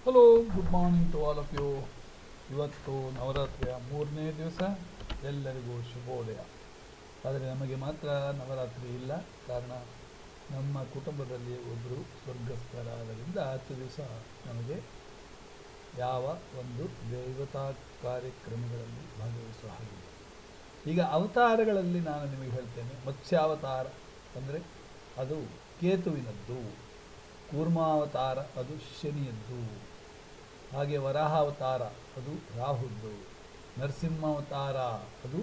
hello good morning to all of you ಇವತ್ತು ನವರಾತ್ರಿಯ ಮೂರನೇ ದಿವಸ ಎಲ್ಲರಿಗೂ ಶುಭೋದಯ ಆದರೆ ನಮಗೆ ಮಾತ್ರ ನವರಾತ್ರಿ ಇಲ್ಲ ಕಾರಣ ನಮ್ಮ ಕುಟುಂಬದಲ್ಲಿ ಒಬ್ಬರು ಸ್ವರ್ಗಸ್ಥರಾದ್ದರಿಂದ ಹತ್ತು ದಿವಸ ನಮಗೆ ಯಾವ ಒಂದು ದೇವತಾ ಕಾರ್ಯಕ್ರಮಗಳಲ್ಲಿ ಭಾಗವಹಿಸುವ ಹಾಗಿಲ್ಲ ಈಗ ಅವತಾರಗಳಲ್ಲಿ ನಾನು ನಿಮಗೆ ಹೇಳ್ತೇನೆ ಮತ್ಸ್ಯಾವತಾರ ಅಂದರೆ ಅದು ಕೇತುವಿನದ್ದು ಕೂರ್ಮಾವತಾರ ಅದು ಶನಿಯದ್ದು ಹಾಗೆ ವರಾಹಾವತಾರ ಅದು ರಾಹುದ್ದು ನರಸಿಂಹಾವತಾರ ಅದು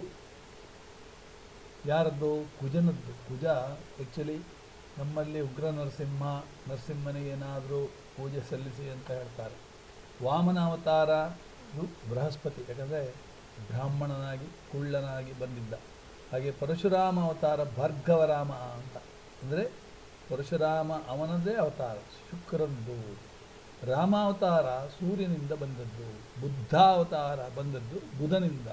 ಯಾರದ್ದು ಕುಜನದ್ದು ಕುಜ ಆ್ಯಕ್ಚುಲಿ ನಮ್ಮಲ್ಲಿ ಉಗ್ರ ನರಸಿಂಹ ನರಸಿಂಹನಿಗೆ ಏನಾದರೂ ಪೂಜೆ ಸಲ್ಲಿಸಿ ಅಂತ ಹೇಳ್ತಾರೆ ವಾಮನ ಅವತಾರ ಇದು ಬೃಹಸ್ಪತಿ ಯಾಕಂದರೆ ಬ್ರಾಹ್ಮಣನಾಗಿ ಕುಳ್ಳನಾಗಿ ಬಂದಿದ್ದ ಹಾಗೆ ಪರಶುರಾಮ ಅವತಾರ ಭಾರ್ಗವರಾಮ ಅಂತ ಅಂದರೆ ಪರಶುರಾಮ ಅವನದೇ ಅವತಾರ ಶುಕ್ರದ್ದು ರಾಮಾವತಾರ ಸೂರ್ಯನಿಂದ ಬಂದದ್ದು ಬುದ್ಧಾವತಾರ ಬಂದದ್ದು ಬುಧನಿಂದ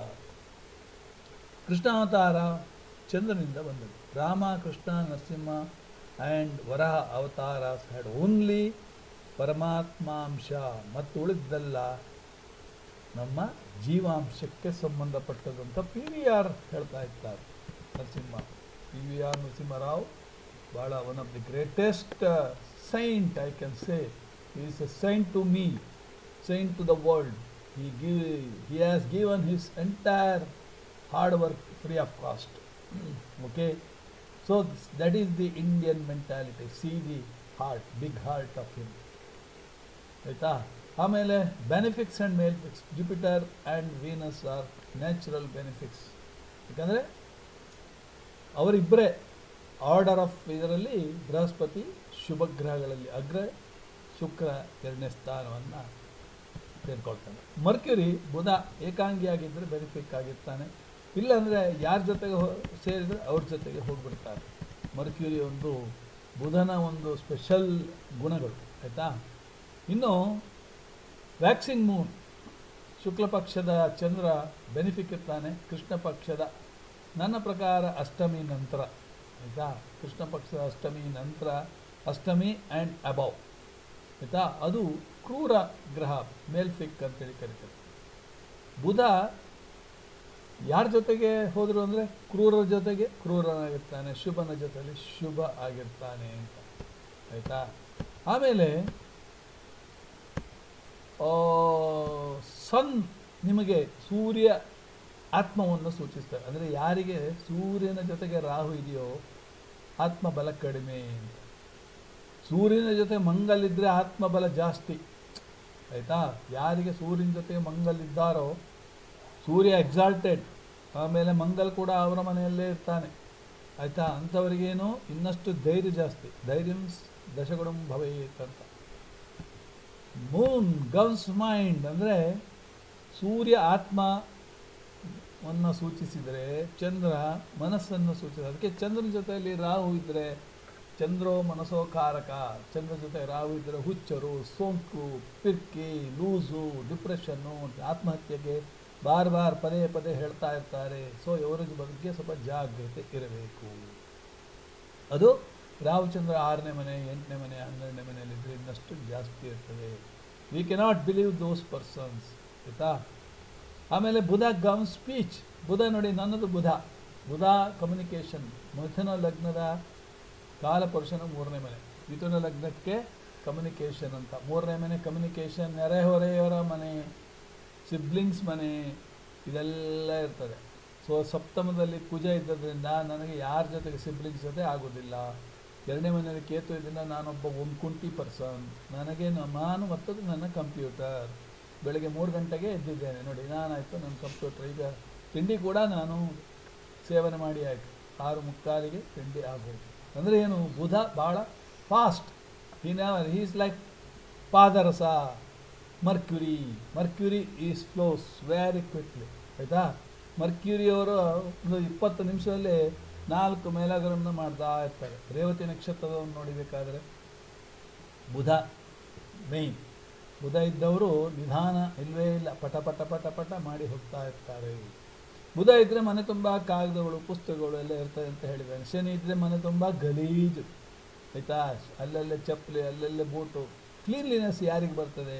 ಕೃಷ್ಣಾವತಾರ ಚಂದ್ರನಿಂದ ಬಂದದ್ದು ರಾಮ ಕೃಷ್ಣ ನರಸಿಂಹ ಆ್ಯಂಡ್ ವರಹ ಅವತಾರ ಹ್ಯಾಡ್ ಓನ್ಲಿ ಪರಮಾತ್ಮಾಂಶ ಮತ್ತು ಉಳಿದ್ದೆಲ್ಲ ನಮ್ಮ ಜೀವಾಂಶಕ್ಕೆ ಸಂಬಂಧಪಟ್ಟದ್ದು ಅಂತ ಪಿ ವಿ ಆರ್ ಹೇಳ್ತಾ ಇರ್ತಾರೆ Narasimha P V R Narasimha Rao ಭಾಳ one of the greatest saint I can say is a saint to me saint to the world he give he has given his entire hard work free of cost okay so that is the indian mentality see the heart big heart of him ಆಯಿತಾ ಆಮೇಲೆ benefics and malefics Jupiter and Venus are natural benefics ಯಾಕಂದರೆ ಅವರಿಬ್ಬರೇ order of ಇದರಲ್ಲಿ ಬೃಹಸ್ಪತಿ ಶುಭ ಗ್ರಹಗಳಲ್ಲಿ ಅಗ್ರ ಶುಕ್ರ ಎರಡನೇ ಸ್ಥಾನವನ್ನು ಸೇರ್ಕೊಳ್ತಾನೆ Mercury ಬುಧ ಏಕಾಂಗಿಯಾಗಿದ್ದರೆ benefic ಆಗಿರ್ತಾನೆ ಇಲ್ಲಾಂದರೆ ಯಾರ ಜೊತೆಗೆ ಹೋ ಸೇರಿದರೆ ಅವ್ರ ಜೊತೆಗೆ ಹೋಗ್ಬಿಡ್ತಾರೆ ಮರ್ಕ್ಯುರಿ ಒಂದು ಬುಧನ ಒಂದು ಸ್ಪೆಷಲ್ ಗುಣಗಳು ಆಯಿತಾ ಇನ್ನು ವ್ಯಾಕ್ಸಿಂಗ್ ಮೂನ್ ಶುಕ್ಲ ಪಕ್ಷದ ಚಂದ್ರ ಬೆನಿಫಿಕ್ ಇರ್ತಾನೆ ಕೃಷ್ಣ ಪಕ್ಷದ ನನ್ನ ಪ್ರಕಾರ ಅಷ್ಟಮಿ ನಂತರ ಆಯಿತಾ ಕೃಷ್ಣ ಪಕ್ಷದ ಅಷ್ಟಮಿ ನಂತರ ಅಷ್ಟಮಿ ಆ್ಯಂಡ್ ಅಬೌವ್ ಆಯಿತಾ ಅದು ಕ್ರೂರ ಗ್ರಹ ಮೇಲ್ಫಿಕ್ ಅಂತೇಳಿ ಕರೀತಾರೆ ಬುಧ ಯಾರ ಜೊತೆಗೆ ಹೋದರು ಅಂದರೆ ಕ್ರೂರರ ಜೊತೆಗೆ ಕ್ರೂರನಾಗಿರ್ತಾನೆ ಶುಭನ ಜೊತೆಲಿ ಶುಭ ಆಗಿರ್ತಾನೆ ಅಂತ ಆಯಿತಾ ಆಮೇಲೆ ಸನ್ ನಿಮಗೆ ಸೂರ್ಯ ಆತ್ಮವನ್ನು ಸೂಚಿಸ್ತಾರೆ ಅಂದರೆ ಯಾರಿಗೆ ಸೂರ್ಯನ ಜೊತೆಗೆ ರಾಹು ಇದೆಯೋ ಆತ್ಮಬಲ ಕಡಿಮೆ ಅಂತ ಸೂರ್ಯನ ಜೊತೆ ಮಂಗಲಿದ್ದರೆ ಆತ್ಮಬಲ ಜಾಸ್ತಿ ಆಯಿತಾ ಯಾರಿಗೆ ಸೂರ್ಯನ ಜೊತೆಗೆ ಮಂಗಲಿದ್ದಾರೋ ಸೂರ್ಯ ಎಕ್ಸಾಲ್ಟೆಡ್ ಆಮೇಲೆ ಮಂಗಲ್ ಕೂಡ ಅವರ ಮನೆಯಲ್ಲೇ ಇರ್ತಾನೆ ಆಯಿತಾ ಅಂಥವ್ರಿಗೇನು ಇನ್ನಷ್ಟು ಧೈರ್ಯ ಜಾಸ್ತಿ ಧೈರ್ಯಂ ದಶಗುಣಂ ಭವೇತ್ ಅಂತ ಮೂನ್ ಗವ್ಸ್ ಮೈಂಡ್ ಅಂದರೆ ಸೂರ್ಯ ಆತ್ಮವನ್ನು ಸೂಚಿಸಿದರೆ ಚಂದ್ರ ಮನಸ್ಸನ್ನು ಸೂಚಿಸಿದರೆ ಅದಕ್ಕೆ ಚಂದ್ರನ ಜೊತೆಯಲ್ಲಿ ರಾಹು ಇದ್ದರೆ ಚಂದ್ರೋ ಮನಸೋಕಾರಕ ಚಂದ್ರ ಜೊತೆ ರಾಹು ಇದ್ದರೆ ಹುಚ್ಚರು ಸೋಂಕು ಪಿರ್ಕಿ ಲೂಸು ಡಿಪ್ರೆಷನ್ನು ಆತ್ಮಹತ್ಯೆಗೆ ಬಾರ್ ಬಾರ್ ಪದೇ ಪದೇ ಹೇಳ್ತಾ ಇರ್ತಾರೆ ಸೊ ಇವರ ಬಗ್ಗೆ ಸ್ವಲ್ಪ ಜಾಗ್ರತೆ ಇರಬೇಕು ಅದು ರಾಮಚಂದ್ರ ಆರನೇ ಮನೆ ಎಂಟನೇ ಮನೆ ಹನ್ನೆರಡನೇ ಮನೆಯಲ್ಲಿದ್ದರೆ ಇನ್ನಷ್ಟು ಜಾಸ್ತಿ ಇರ್ತದೆ we cannot believe those persons ಆಯಿತಾ ಆಮೇಲೆ ಬುಧ ಗಮ್ ಸ್ಪೀಚ್ ಬುಧ ನೋಡಿ ನನ್ನದು ಬುಧ ಬುಧ ಕಮ್ಯುನಿಕೇಷನ್ ಮಿಥುನ ಲಗ್ನದ ಕಾಲಪುರುಷನ ಮೂರನೇ ಮನೆ ಮಿಥುನ ಲಗ್ನಕ್ಕೆ ಕಮ್ಯುನಿಕೇಷನ್ ಅಂತ ಮೂರನೇ ಮನೆ ಕಮ್ಯುನಿಕೇಷನ್ ನೆರೆಹೊರೆಯವರ ಮನೆ ಸಿಬ್ಲಿಂಗ್ಸ್ ಮನೆ ಇದೆಲ್ಲ ಇರ್ತದೆ ಸೊ ಸಪ್ತಮದಲ್ಲಿ ಕುಜ ಇದ್ದದ್ರಿಂದ ನನಗೆ ಯಾರ ಜೊತೆಗೆ ಸಿಬ್ಲಿಂಗ್ಸ್ ಜೊತೆ ಆಗೋದಿಲ್ಲ ಎರಡನೇ ಮನೆಯಲ್ಲಿ ಕೇತು ಇದರಿಂದ ನಾನೊಬ್ಬ ಒಂದು ಕುಂಟಿ ಪರ್ಸನ್ ನನಗೆ ನಾನು ಮತ್ತದು ನನ್ನ ಕಂಪ್ಯೂಟರ್ ಬೆಳಗ್ಗೆ ಮೂರು ಗಂಟೆಗೆ ಎದ್ದಿದ್ದೇನೆ ನೋಡಿ ನಾನಾಯಿತು ನನ್ನ ಕಂಪ್ಯೂಟರ್ ಈಗ ತಿಂಡಿ ಕೂಡ ನಾನು ಸೇವನೆ ಮಾಡಿ ಆಯಿತು ಆರು ಮುಕ್ಕಾಲಿಗೆ ತಿಂಡಿ ಆಗೋಯ್ತು ಅಂದರೆ ಏನು ಬುಧ ಭಾಳ ಫಾಸ್ಟ್ ಈ ಈಸ್ ಲೈಕ್ ಪಾದರಸ Mercury Mercury is flows very quickly ಆಯಿತಾ ಮರ್ಕ್ಯುರಿಯವರು ಒಂದು ಇಪ್ಪತ್ತು ನಿಮಿಷದಲ್ಲಿ ನಾಲ್ಕು ಮೇಲಗರನ್ನು ಮಾಡ್ತಾ ಇರ್ತಾರೆ ರೇವತಿ ನಕ್ಷತ್ರವನ್ನು ನೋಡಿಬೇಕಾದ್ರೆ ಬುಧ ಮೇಯ್ನ್ ಬುಧ ಇದ್ದವರು ನಿಧಾನ ಇಲ್ಲವೇ ಇಲ್ಲ ಪಟ ಪಟ ಪಟ ಪಟ ಮಾಡಿ ಹೋಗ್ತಾ ಇರ್ತಾರೆ ಬುಧ ಇದ್ದರೆ ಮನೆ ತುಂಬ ಕಾಗದಗಳು ಪುಸ್ತಕಗಳು ಎಲ್ಲ ಇರ್ತದೆ ಅಂತ ಹೇಳಿದ್ದಾನೆ ಶನಿ ಇದ್ದರೆ ಮನೆ ತುಂಬ ಗಲೀಜು ಆಯಿತಾ ಅಲ್ಲಲ್ಲೇ ಚಪ್ಪಲಿ ಅಲ್ಲಲ್ಲೇ ಬೂಟು ಕ್ಲೀನ್ಲಿನೆಸ್ ಯಾರಿಗೆ ಬರ್ತದೆ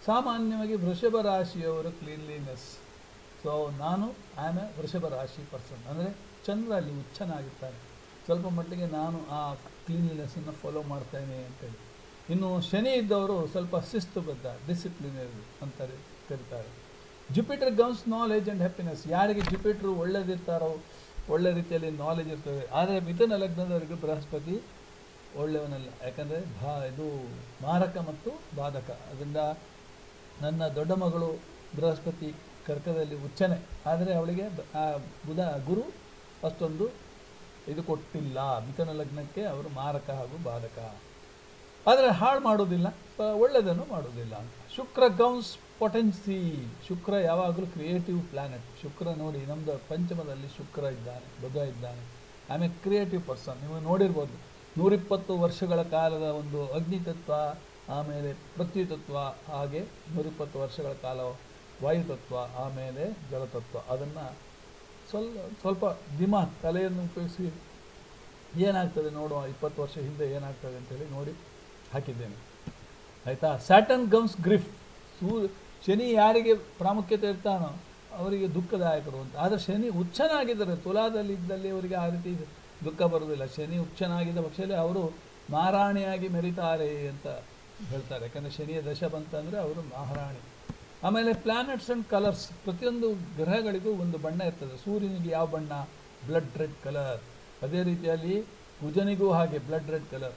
ಸಾಮಾನ್ಯವಾಗಿ ವೃಷಭ ರಾಶಿಯವರು ಕ್ಲೀನ್ಲಿನೆಸ್ ಸೊ ನಾನು I am a Vrishabha rashi person ಅಂದರೆ ಚಂದ್ರ ಅಲ್ಲಿ ಉಚ್ಚನಾಗಿರ್ತಾನೆ ಸ್ವಲ್ಪ ಮಟ್ಟಿಗೆ ನಾನು ಆ ಕ್ಲೀನ್ಲಿನೆಸ್ಸನ್ನು ಫಾಲೋ ಮಾಡ್ತೇನೆ ಅಂತೇಳಿ ಇನ್ನು ಶನಿ ಇದ್ದವರು ಸ್ವಲ್ಪ ಶಿಸ್ತುಬದ್ಧ ಡಿಸಿಪ್ಲಿನರಿ ಅಂತಾರೆ ಕರೀತಾರೆ ಜುಪಿಟರ್ ಗಮ್ಸ್ ನಾಲೆಜ್ ಆ್ಯಂಡ್ ಹ್ಯಾಪಿನೆಸ್ ಯಾರಿಗೆ ಜುಪಿಟ್ರು ಒಳ್ಳೇದಿರ್ತಾರೋ ಒಳ್ಳೆ ರೀತಿಯಲ್ಲಿ ನಾಲೆಜ್ ಇರ್ತದೆ ಆದರೆ ಮಿಥುನ ಲಗ್ನದವರಿಗೆ ಬೃಹಸ್ಪತಿ ಒಳ್ಳೆಯವನಲ್ಲ ಯಾಕಂದರೆ ಭಾ ಇದು ಮಾರಕ ಮತ್ತು ಬಾಧಕ ಅದರಿಂದ ನನ್ನ ದೊಡ್ಡ ಮಗಳು ಬೃಹಸ್ಪತಿ ಕರ್ಕದಲ್ಲಿ ಉಚ್ಚನೆ ಆದರೆ ಅವಳಿಗೆ ಬ- ಆ ಬುಧ ಗುರು ಅಷ್ಟೊಂದು ಇದು ಕೊಟ್ಟಿಲ್ಲ ಮಿಥುನ ಲಗ್ನಕ್ಕೆ ಅವರು ಮಾರಕ ಹಾಗೂ ಬಾಧಕ ಆದರೆ ಹಾಳು ಮಾಡೋದಿಲ್ಲ ಪ- ಒಳ್ಳೆಯದನ್ನು ಮಾಡೋದಿಲ್ಲ ಅಂತ ಶುಕ್ರ ಗೌನ್ಸ್ ಪೊಟೆನ್ಸಿ ಶುಕ್ರ ಯಾವಾಗಲೂ ಕ್ರಿಯೇಟಿವ್ ಪ್ಲಾನೆಟ್ ಶುಕ್ರ ನೋಡಿ ನಮ್ಮದು ಪಂಚಮದಲ್ಲಿ ಶುಕ್ರ ಇದ್ದಾನೆ ಬುಧ ಇದ್ದಾನೆ ಆಮೇಲೆ ಕ್ರಿಯೇಟಿವ್ ಪರ್ಸನ್ ನೀವು ನೋಡಿರ್ಬೋದು ನೂರಿಪ್ಪತ್ತು ವರ್ಷಗಳ ಕಾಲದ ಒಂದು ಅಗ್ನಿತತ್ವ ಆಮೇಲೆ ಪೃಥ್ವಿತತ್ವ ಹಾಗೆ ನೂರಿಪ್ಪತ್ತು ವರ್ಷಗಳ ಕಾಲ ವಾಯುತತ್ವ ಆಮೇಲೆ ಜಲತತ್ವ ಅದನ್ನು ಸ್ವಲ್ಪ ಸ್ವಲ್ಪ ದಿಮಾಗ್ ತಲೆಯನ್ನು ಉಪಯೋಗಿಸಿ ಏನಾಗ್ತದೆ ನೋಡುವ ಇಪ್ಪತ್ತು ವರ್ಷ ಹಿಂದೆ ಏನಾಗ್ತದೆ ಅಂತೇಳಿ ನೋಡಿ ಹಾಕಿದ್ದೇನೆ ಆಯಿತಾ ಸ್ಯಾಟನ್ ಗಮ್ಸ್ ಗ್ರಿಫ್ ಸೂ ಶನಿ ಯಾರಿಗೆ ಪ್ರಾಮುಖ್ಯತೆ ಇರ್ತಾನೋ ಅವರಿಗೆ ದುಃಖದಾಯಕರು ಅಂತ ಆದರೆ ಶನಿ ಉಚ್ಚನಾಗಿದ್ದರೆ ತುಲಾದಲ್ಲಿ ಇದ್ದಲ್ಲಿ ಅವರಿಗೆ ಆ ರೀತಿ ದುಃಖ ಬರುವುದಿಲ್ಲ ಶನಿ ಉಚ್ಚನಾಗಿದ್ದ ಪಕ್ಷದಲ್ಲಿ ಅವರು ಮಹಾರಾಣಿಯಾಗಿ ಮೆರಿತಾರೆ ಅಂತ ಹೇಳ್ತಾರೆ ಯಾಕಂದರೆ ಶನಿಯ ದಶ ಬಂತಂದರೆ ಅವರು ಮಹಾರಾಣಿ ಆಮೇಲೆ ಪ್ಲಾನೆಟ್ಸ್ ಆ್ಯಂಡ್ ಕಲರ್ಸ್ ಪ್ರತಿಯೊಂದು ಗ್ರಹಗಳಿಗೂ ಒಂದು ಬಣ್ಣ ಇರ್ತದೆ ಸೂರ್ಯನಿಗೆ ಯಾವ ಬಣ್ಣ ಬ್ಲಡ್ ರೆಡ್ ಕಲರ್ ಅದೇ ರೀತಿಯಲ್ಲಿ ಕುಜನಿಗೂ ಹಾಗೆ ಬ್ಲಡ್ ರೆಡ್ ಕಲರ್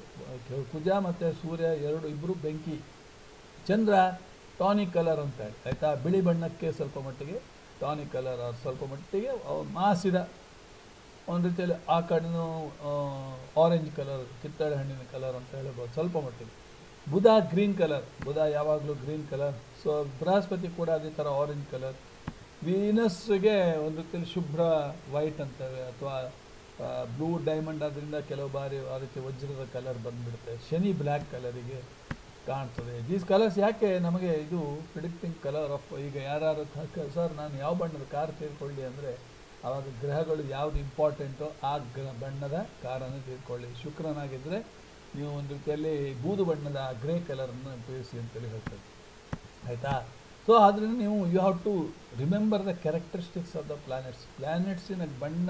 ಕುಜ ಮತ್ತು ಸೂರ್ಯ ಎರಡು ಇಬ್ಬರು ಬೆಂಕಿ ಚಂದ್ರ ಟಾನಿಕ್ ಕಲರ್ ಅಂತ ಹೇಳಿ ಆಯಿತಾ ಬಿಳಿ ಬಣ್ಣಕ್ಕೆ ಸ್ವಲ್ಪ ಮಟ್ಟಿಗೆ ಟಾನಿಕ್ ಕಲರ್ ಸ್ವಲ್ಪ ಮಟ್ಟಿಗೆ ಅವ್ ಮಾಸಿದ ಒಂದು ರೀತಿಯಲ್ಲಿ ಆ ಕಡೆನೂ ಆರೆಂಜ್ ಕಲರ್ ಕಿತ್ತಳೆ ಹಣ್ಣಿನ ಕಲರ್ ಅಂತ ಹೇಳ್ಬೋದು ಸ್ವಲ್ಪ ಮಟ್ಟಿಗೆ ಬುಧ ಗ್ರೀನ್ ಕಲರ್ ಬುಧ ಯಾವಾಗಲೂ ಗ್ರೀನ್ ಕಲರ್ ಸೊ ಬೃಹಸ್ಪತಿ ಕೂಡ ಅದೇ ಥರ ಆರೆಂಜ್ ಕಲರ್ ವೀನಸ್ಗೆ ಒಂದು ರೀತಿಯಲ್ಲಿ ಶುಭ್ರ ವೈಟ್ ಅಂತೇವೆ ಅಥವಾ ಬ್ಲೂ ಡೈಮಂಡ್ ಅದರಿಂದ ಕೆಲವು ಬಾರಿ ಆ ರೀತಿ ವಜ್ರದ ಕಲರ್ ಬಂದುಬಿಡುತ್ತೆ ಶನಿ ಬ್ಲ್ಯಾಕ್ ಕಲರಿಗೆ ಕಾಣ್ತದೆ ದೀಸ್ ಕಲರ್ಸ್ ಯಾಕೆ ನಮಗೆ ಇದು ಪ್ರಿಡಿಕ್ಟಿಂಗ್ ಕಲರ್ ಆಫ್ ಈಗ ಯಾರು ಸರ್ ನಾನು ಯಾವ ಬಣ್ಣದ ಕಾರ್ ತೆಗೆದುಕೊಳ್ಳಿ ಅಂದರೆ ಆವಾಗ ಗ್ರಹಗಳು ಯಾವುದು ಇಂಪಾರ್ಟೆಂಟೋ ಆ ಗ್ರಹ ಬಣ್ಣದ ಕಾರನ್ನು ತೆಗೆದುಕೊಳ್ಳಿ ಶುಕ್ರನಾಗಿದ್ದರೆ ನೀವು ಒಂದು ರೀತಿಯಲ್ಲಿ ಬೂದು ಬಣ್ಣದ ಗ್ರೇ ಕಲರನ್ನು ಉಪಯೋಗಿಸಿ ಅಂತೇಳಿ ಹೇಳ್ತಾರೆ ಆಯಿತಾ ಸೊ ಆದ್ದರಿಂದ ನೀವು you have to remember the characteristics of the planets ಪ್ಲಾನೆಟ್ಸಿನ ಬಣ್ಣ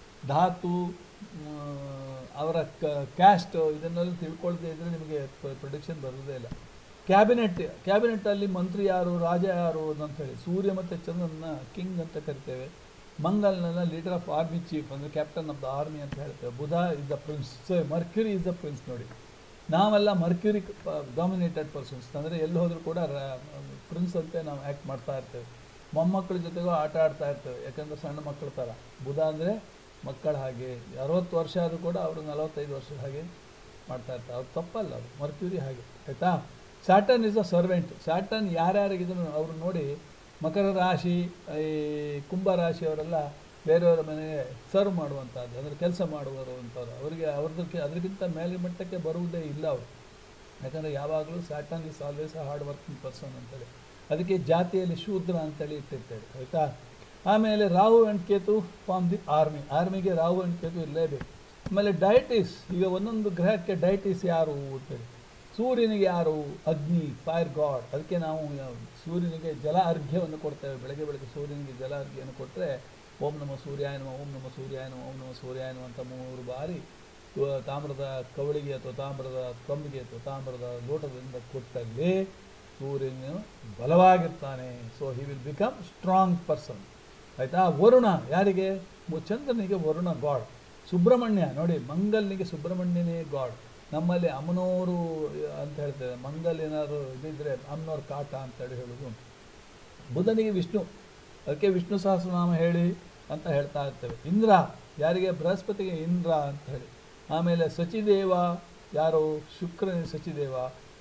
ಧಾತು ಮ್, ಅವರ ಕ್ಯಾಸ್ಟ್ ಇದನ್ನೆಲ್ಲ ತಿಳ್ಕೊಳ್ದೇ ಇದ್ದರೆ ನಿಮಗೆ ಪ್ರೊಡಿಕ್ಷನ್ ಬರೋದೇ ಇಲ್ಲ ಕ್ಯಾಬಿನೆಟ್ ಕ್ಯಾಬಿನೆಟ್ಟಲ್ಲಿ ಮಂತ್ರಿ ಯಾರು ರಾಜ ಯಾರು ಅಂತ ಹೇಳಿ ಸೂರ್ಯ ಮತ್ತು ಚಂದ್ರನ ಕಿಂಗ್ ಅಂತ ಕರಿತೇವೆ ಮಂಗಲ್ನ ಲೀಡರ್ ಆಫ್ ಆರ್ಮಿ ಚೀಫ್ ಅಂದರೆ ಕ್ಯಾಪ್ಟನ್ ಆಫ್ ದ ಆರ್ಮಿ ಅಂತ ಹೇಳ್ತೇವೆ Budha is the prince so Mercury is the prince ನೋಡಿ ನಾವೆಲ್ಲ ಮರ್ಕ್ಯುರಿ ಡಾಮಿನೇಟೆಡ್ ಪರ್ಸನ್ಸ್ ಅಂದರೆ ಎಲ್ಲಿ ಹೋದರೂ ಕೂಡ ಪ್ರಿನ್ಸ್ ಅಂತೆ ನಾವು ಆ್ಯಕ್ಟ್ ಮಾಡ್ತಾ ಇರ್ತೇವೆ ಮೊಮ್ಮಕ್ಕಳ ಜೊತೆಗೂ ಆಟ ಆಡ್ತಾ ಇರ್ತೇವೆ ಯಾಕಂದರೆ ಸಣ್ಣ ಮಕ್ಕಳ ಥರ ಬುಧ ಅಂದರೆ ಮಕ್ಕಳ ಹಾಗೆ ಅರವತ್ತು ವರ್ಷ ಆದರೂ ಕೂಡ ಅವರು ನಲವತ್ತೈದು ವರ್ಷದ ಹಾಗೆ ಮಾಡ್ತಾ ಇರ್ತಾರೆ ಅವ್ರು ತಪ್ಪಲ್ಲ ಅದು ಮರ್ಕ್ಯೂರಿ ಹಾಗೆ ಆಯಿತಾ Saturn is a servant Saturn ಯಾರ್ಯಾರಿಗಿದ್ರು ಅವರು ನೋಡಿ ಮಕರ ರಾಶಿ ಈ ಕುಂಭ ರಾಶಿಯವರೆಲ್ಲ ಬೇರೆಯವರ ಮನೆಗೆ ಸರ್ವ್ ಮಾಡುವಂಥದ್ದು ಅಂದರೆ ಕೆಲಸ ಮಾಡುವರು ಅಂಥವ್ರು ಅವರಿಗೆ ಅವ್ರದಕ್ಕೆ ಅದಕ್ಕಿಂತ ಮೇಲೆ ಮಟ್ಟಕ್ಕೆ ಬರುವುದೇ ಇಲ್ಲ ಅವರು ಯಾಕಂದರೆ ಯಾವಾಗಲೂ Saturn is always a hard working person ಅಂತೇಳಿ ಅದಕ್ಕೆ ಜಾತಿಯಲ್ಲಿ ಶೂದ್ರ ಅಂತೇಳಿ ಇಟ್ಟಿರ್ತೇವೆ ಆಯಿತಾ ಆಮೇಲೆ Rahu and Ketu form the army ಆರ್ಮಿಗೆ ರಾಹು ಆ್ಯಂಡ್ ಕೇತು ಇರಲೇಬೇಕು ಆಮೇಲೆ ಡೈಟಿಸ್ ಈಗ ಒಂದೊಂದು ಗ್ರಹಕ್ಕೆ ಡೈಟಿಸ್ ಯಾರು ಅಂತೇಳಿ ಸೂರ್ಯನಿಗೆ ಯಾರು ಅಗ್ನಿ ಫೈರ್ ಗಾಡ್ ಅದಕ್ಕೆ ನಾವು ಸೂರ್ಯನಿಗೆ ಜಲ ಅರ್ಘ್ಯವನ್ನು ಕೊಡ್ತೇವೆ ಬೆಳಗ್ಗೆ ಬೆಳಗ್ಗೆ ಸೂರ್ಯನಿಗೆ ಜಲ ಅರ್ಘ್ಯವನ್ನು ಕೊಟ್ಟರೆ ಓಂ ನಮ ಸೂರ್ಯಾಯ ನಮ ಓಂ ನಮ ಸೂರ್ಯಾಯ ನಮ ಓಂ ನಮ ಸೂರ್ಯಾಯ ನಮ ಅಂತ ಮೂರು ಬಾರಿ ತು- ತಾಮ್ರದ ಕವಳಿಗೆ ಅಥವಾ ತಾಮ್ರದ ಕೊಂಬಿಗೆ ಅಥವಾ ತಾಮ್ರದ ಲೋಟದಿಂದ ಕೊಟ್ಟಲ್ಲಿ ಸೂರ್ಯನು ಬಲವಾಗಿರ್ತಾನೆ so he will become strong person ಆಯಿತಾ ವರುಣ ಯಾರಿಗೆ ಮು- ಚಂದ್ರನಿಗೆ ವರುಣ ಗಾಡ್ ಸುಬ್ರಹ್ಮಣ್ಯ ನೋಡಿ ಮಂಗಲ್ನಿಗೆ ಸುಬ್ರಹ್ಮಣ್ಯನೇ ಗಾಡ್ ನಮ್ಮಲ್ಲಿ ಅಮ್ಮನವರು ಅಂತ ಹೇಳ್ತೇವೆ ಮಂಗಲ್ ಏನಾದ್ರು ಇದಿದ್ರೆ ಅಮ್ಮನವ್ರ ಕಾಟ ಅಂತೇಳಿ ಹೇಳೋದು ಉಂಟು ಬುಧನಿಗೆ ವಿಷ್ಣು ಅದಕ್ಕೆ ವಿಷ್ಣು ಸಹಸ್ರನಾಮ ಹೇಳಿ ಅಂತ ಹೇಳ್ತಾ ಇರ್ತೇವೆ ಇಂದ್ರ ಯಾರಿಗೆ ಬೃಹಸ್ಪತಿಗೆ ಇಂದ್ರ ಅಂತ ಹೇಳಿ ಆಮೇಲೆ ಸಚಿದೇವ ಯಾರು ಶುಕ್ರನಿಗೆ ಸಚಿದೇವ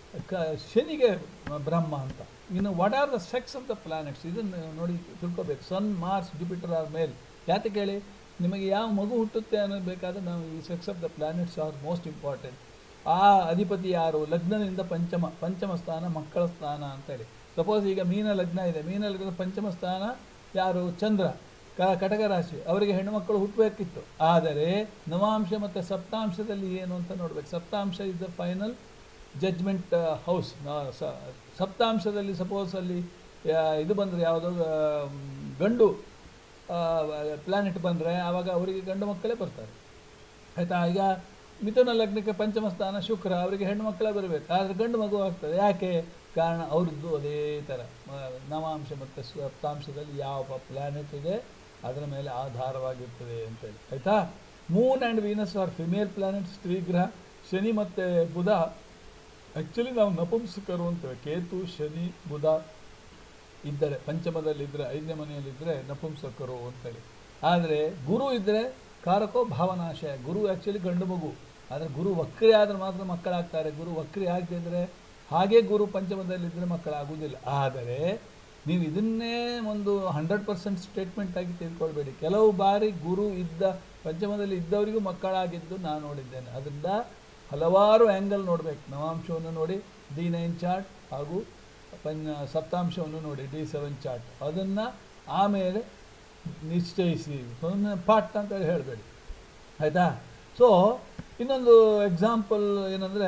ಕ ಶನಿಗೆ ಬ್ರಹ್ಮ ಅಂತ ಇನ್ನು what are the sex of the planets ಇದನ್ನು ನೋಡಿ ತಿಳ್ಕೊಬೇಕು sun Mars Jupiter are male ಯಾತಕ್ಕೆ ಹೇಳಿ ನಿಮಗೆ ಯಾವ ಮಗು ಹುಟ್ಟುತ್ತೆ ಅನ್ನೋದು ಬೇಕಾದ್ರೆ ನಾವು ಈ sex of the planets are most important ಆ ಅಧಿಪತಿ ಯಾರು ಲಗ್ನದಿಂದ ಪಂಚಮ ಪಂಚಮ ಸ್ಥಾನ ಮಕ್ಕಳ ಸ್ಥಾನ ಅಂತೇಳಿ ಸಪೋಸ್ ಈಗ ಮೀನ ಲಗ್ನ ಇದೆ ಮೀನ ಲಗ್ನದ ಪಂಚಮ ಸ್ಥಾನ ಯಾರು ಚಂದ್ರ ಕ ಕಟಕ ರಾಶಿ ಅವರಿಗೆ ಹೆಣ್ಣುಮಕ್ಕಳು ಹುಟ್ಟಬೇಕಿತ್ತು ಆದರೆ ನವಾಂಶ ಮತ್ತು ಸಪ್ತಾಂಶದಲ್ಲಿ ಏನು ಅಂತ ನೋಡ್ಬೇಕು Saptamsha is the final judgement house ಸಪ್ತಾಂಶದಲ್ಲಿ ಸಪೋಸ್ ಅಲ್ಲಿ ಆ, ಇದು ಬಂದರೆ ಯಾವುದೋ ಆ, ಗಂಡು ಪ್ಲಾನೆಟ್ ಬಂದರೆ ಆವಾಗ ಅವರಿಗೆ ಗಂಡು ಮಕ್ಕಳೇ ಬರ್ತಾರೆ ಆಯಿತಾ ಈಗ ಮಿಥುನ ಲಗ್ನಕ್ಕೆ ಪಂಚಮ ಸ್ಥಾನ ಶುಕ್ರ ಅವರಿಗೆ ಹೆಣ್ಣು ಮಕ್ಕಳೇ ಬರಬೇಕು ಆದರೆ ಗಂಡು ಮಗು ಆಗ್ತದೆ ಯಾಕೆ ಕಾರಣ ಅವ್ರದ್ದು ಅದೇ ಥರ ಆ, ನವಾಂಶ ಮತ್ತು ಸಪ್ತಾಂಶದಲ್ಲಿ ಯಾವ ಪ್ಲಾನೆಟ್ ಇದೆ ಅದರ ಮೇಲೆ ಆಧಾರವಾಗಿರ್ತದೆ ಅಂತೇಳಿ ಆಯಿತಾ moon and Venus are female planet ಸ್ತ್ರೀ ಗ್ರಹ ಶನಿ ಮತ್ತು ಬುಧ ಆ್ಯಕ್ಚುಲಿ ನಾವು ನಪುಂಸಕರು ಅಂತೇವೆ ಕೇತು ಶನಿ ಬುಧ ಇದ್ದರೆ ಪಂಚಮದಲ್ಲಿದ್ದರೆ ಐದನೇ ಮನೆಯಲ್ಲಿದ್ದರೆ ನಪುಂಸಕರು ಅಂತೇಳಿ ಆದರೆ ಗುರು ಇದ್ದರೆ ಕಾರಕೋ ಭಾವನಾಶಯ ಗುರು ಆ್ಯಕ್ಚುಲಿ ಗಂಡು ಮಗು ಆದರೆ ಗುರು ವಕ್ರಿ ಆದರೆ ಮಾತ್ರ ಮಕ್ಕಳಾಗ್ತಾರೆ ಗುರು ವಕ್ರಿ ಆಗದಿದ್ದರೆ ಹಾಗೆ ಗುರು ಪಂಚಮದಲ್ಲಿದ್ದರೆ ಮಕ್ಕಳಾಗುವುದಿಲ್ಲ ಆದರೆ ನೀವು ಇದನ್ನೇ ಒಂದು ಹಂಡ್ರೆಡ್ ಪರ್ಸೆಂಟ್ ಸ್ಟೇಟ್ಮೆಂಟ್ ಆಗಿ ತಿಳ್ಕೊಳ್ಬೇಡಿ ಕೆಲವು ಬಾರಿ ಗುರು ಇದ್ದ ಪಂಚಮದಲ್ಲಿ ಇದ್ದವರಿಗೂ ಮಕ್ಕಳಾಗಿದ್ದು ನಾನು ನೋಡಿದ್ದೇನೆ ಅದರಿಂದ ಹಲವಾರು ಆ್ಯಂಗಲ್ ನೋಡಬೇಕು ನವಾಂಶವನ್ನು ನೋಡಿ ಡಿ ನೈನ್ ಚಾರ್ಟ್ ಹಾಗೂ ಪಂಚ ಸಪ್ತಾಂಶವನ್ನು ನೋಡಿ ಡಿ ಸೆವೆನ್ ಚಾರ್ಟ್ ಅದನ್ನು ಆಮೇಲೆ ನಿಶ್ಚಯಿಸಿ ಸುಮ್ಮನೆ ಪಾಠ ಅಂತ ಹೇಳಬೇಡಿ ಆಯಿತಾ ಸೊ ಇನ್ನೊಂದು ಎಕ್ಸಾಂಪಲ್ ಏನಂದರೆ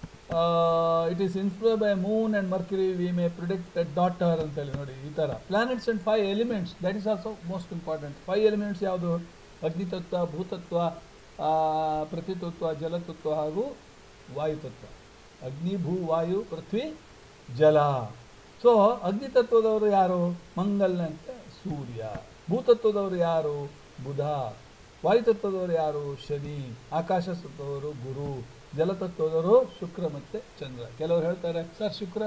it is influenced by moon and Mercury we may predict daughter ಅಂತೇಳಿ ನೋಡಿ ಈ ಥರ planets and five elements that is also most important five elements ಯಾವುದು ಅಗ್ನಿತತ್ವ ಭೂತತ್ವ ಆ, ಪ್ರತಿತತ್ವ ಜಲತತ್ವ ಹಾಗೂ ವಾಯುತತ್ವ ಅಗ್ನಿ ಭೂ ವಾಯು ಪೃಥ್ವಿ ಜಲ ಸೊ ಅಗ್ನಿತತ್ವದವರು ಯಾರು ಮಂಗಲ್ನಂತೆ ಸೂರ್ಯ ಭೂತತ್ವದವರು ಯಾರು ಬುಧ ವಾಯುತತ್ವದವರು ಯಾರು ಶನಿ ಆಕಾಶ ತತ್ವದವರು ಗುರು ಜಲತತ್ವದವರು ಶುಕ್ರ ಮತ್ತು ಚಂದ್ರ ಕೆಲವರು ಹೇಳ್ತಾರೆ ಸರ್ ಶುಕ್ರ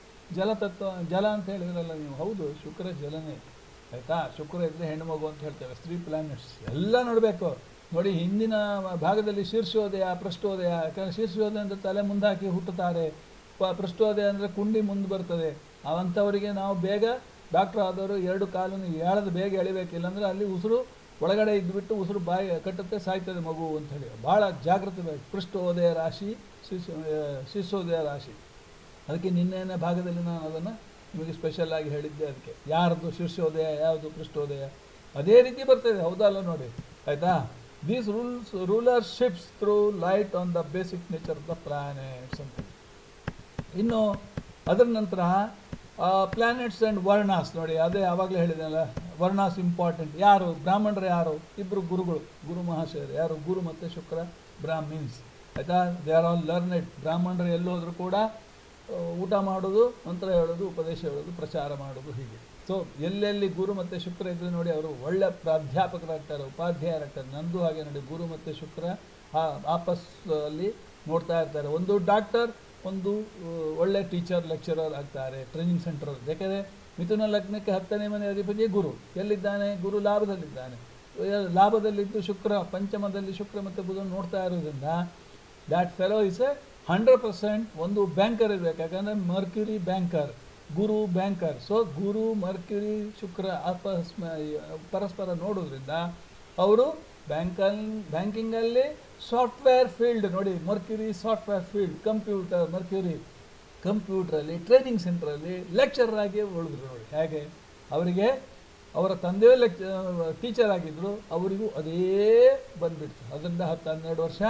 ಜಲತತ್ವ ಜಲ ಅಂತ ಹೇಳಿದ್ರಲ್ಲ ನೀವು ಹೌದು ಶುಕ್ರ ಜಲನೇ ಆಯಿತಾ ಶುಕ್ರ ಇದ್ದರೆ ಹೆಣ್ಣುಮಗು ಅಂತ ಹೇಳ್ತೇವೆ ಸ್ತ್ರೀ ಪ್ಲಾನೆಟ್ಸ್ ಎಲ್ಲ ನೋಡಬೇಕು ನೋಡಿ ಹಿಂದಿನ ಭಾಗದಲ್ಲಿ ಶೀರ್ಷೋದಯ ಪೃಷ್ಠೋದಯ ಯಾಕಂದರೆ ಶೀರ್ಷೋದಯ ಅಂದರೆ ತಲೆ ಮುಂದಾಕಿ ಹುಟ್ಟುತ್ತಾರೆ ಪ- ಪೃಷ್ಠೋದಯ ಅಂದರೆ ಕುಂಡಿ ಮುಂದೆ ಬರ್ತದೆ ಅವಂಥವರಿಗೆ ನಾವು ಬೇಗ ಡಾಕ್ಟ್ರ್ ಆದವರು ಎರಡು ಕಾಲನ್ನು ಎಳೆದು ಬೇಗ ಎಳಿಬೇಕು ಇಲ್ಲಾಂದರೆ ಅಲ್ಲಿ ಉಸಿರು ಒಳಗಡೆ ಇದ್ದುಬಿಟ್ಟು ಉಸಿರು ಬಾಯಿ ಕಟ್ಟುತ್ತೆ ಸಾಯ್ತದೆ ಮಗು ಅಂತ ಹೇಳಿ ಭಾಳ ಜಾಗೃತಿ ಬೇಕು ಪೃಷ್ಠೋದಯ ರಾಶಿ ಶಿಶು ಶಿಶೋದಯ ರಾಶಿ ಅದಕ್ಕೆ ನಿನ್ನೆನ ಭಾಗದಲ್ಲಿ ನಾನು ಅದನ್ನು ನಿಮಗೆ ಸ್ಪೆಷಲ್ ಆಗಿ ಹೇಳಿದ್ದೆ ಅದಕ್ಕೆ ಯಾರ್ದು ಶೀರ್ಷೋದಯ ಯಾವುದು ಪೃಷ್ಠೋದಯ ಅದೇ ರೀತಿ ಬರ್ತದೆ ಹೌದಲ್ಲ ನೋಡಿ ಆಯಿತಾ these rules rulerships through light on the basic nature of the planets ಅಂತ ಇನ್ನು ಅದರ ನಂತರ ಪ್ಲಾನೆಟ್ಸ್ ಆ್ಯಂಡ್ ವರ್ಣಾಸ್ ನೋಡಿ ಅದೇ ಆವಾಗಲೇ ಹೇಳಿದೆನಲ್ಲ ವರ್ಣಾಸ್ ಇಂಪಾರ್ಟೆಂಟ್ ಯಾರು ಬ್ರಾಹ್ಮಣರು ಯಾರು ಇಬ್ಬರು ಗುರುಗಳು ಗುರು ಮಹಾಶಯರು ಯಾರು ಗುರು ಮತ್ತು ಶುಕ್ರ ಬ್ರಾಹ್ಮಿನ್ಸ್ ಆಯಿತಾ ದೇ ಆರ್ ಆಲ್ ಲರ್ನೆಡ್ ಬ್ರಾಹ್ಮಣರು ಎಲ್ಲೋದ್ರೂ ಕೂಡ ಆ, ಊಟ ಮಾಡೋದು ಮಂತ್ರ ಹೇಳೋದು ಉಪದೇಶ ಹೇಳೋದು ಪ್ರಚಾರ ಮಾಡೋದು ಹೀಗೆ ಸೊ ಎಲ್ಲೆಲ್ಲಿ ಗುರು ಮತ್ತು ಶುಕ್ರ ಇದ್ರೆ ನೋಡಿ ಅವರು ಒಳ್ಳೆ ಪ್ರಾಧ್ಯಾಪಕರಾಗ್ತಾರೆ ಉಪಾಧ್ಯಾಯರಾಗ್ತಾರೆ ನಂದು ಹಾಗೆ ನೋಡಿ ಗುರು ಮತ್ತು ಶುಕ್ರ ಆ ಆಪಸ್ ಅಲ್ಲಿ ನೋಡ್ತಾ ಇರ್ತಾರೆ ಒಂದು ಡಾಕ್ಟರ್ ಒಂದು ಆ, ಒಳ್ಳೆ ಟೀಚರ್ ಲೆಕ್ಚರರ್ ಆಗ್ತಾರೆ ಟ್ರೈನಿಂಗ್ ಸೆಂಟರ್ ಯಾಕೆಂದರೆ ಮಿಥುನ ಲಗ್ನಕ್ಕೆ ಹತ್ತನೇ ಮನೆ ಅಧಿಪತಿ ಗುರು ಎಲ್ಲಿದ್ದಾನೆ ಗುರು ಲಾಭದಲ್ಲಿದ್ದಾನೆ ಲಾಭದಲ್ಲಿದ್ದು ಶುಕ್ರ ಪಂಚಮದಲ್ಲಿ ಶುಕ್ರ ಮತ್ತು ಬುಧ ನೋಡ್ತಾ ಇರೋದ್ರಿಂದ that fellow is a hundred percent ಒಂದು ಬ್ಯಾಂಕರ್ ಇರಬೇಕು ಯಾಕಂದರೆ Mercury banker Guru banker so Guru Mercury Shukra ಆಪಸ್ ಪರಸ್ಪರ ನೋಡೋದ್ರಿಂದ ಅವರು ಬ್ಯಾಂಕಲ್ ಬ್ಯಾಂಕಿಂಗಲ್ಲಿ ಸಾಫ್ಟ್ವೇರ್ ಫೀಲ್ಡ್ ನೋಡಿ Mercury software field computer Mercury ಕಂಪ್ಯೂಟ್ರಲ್ಲಿ ಟ್ರೈನಿಂಗ್ ಸೆಂಟ್ರಲ್ಲಿ ಲೆಕ್ಚರರ್ ಆಗಿ ಉಳಿದ್ರು ನೋಡಿ ಹೇಗೆ ಅವರಿಗೆ ಅವರ ತಂದೆಯೇ ಲೆಕ್ ಟೀಚರ್ ಆಗಿದ್ದರು ಅವರಿಗೂ ಅದೇ ಬಂದುಬಿಡ್ತು ಅದರಿಂದ ಹತ್ತು ಹನ್ನೆರಡು ವರ್ಷ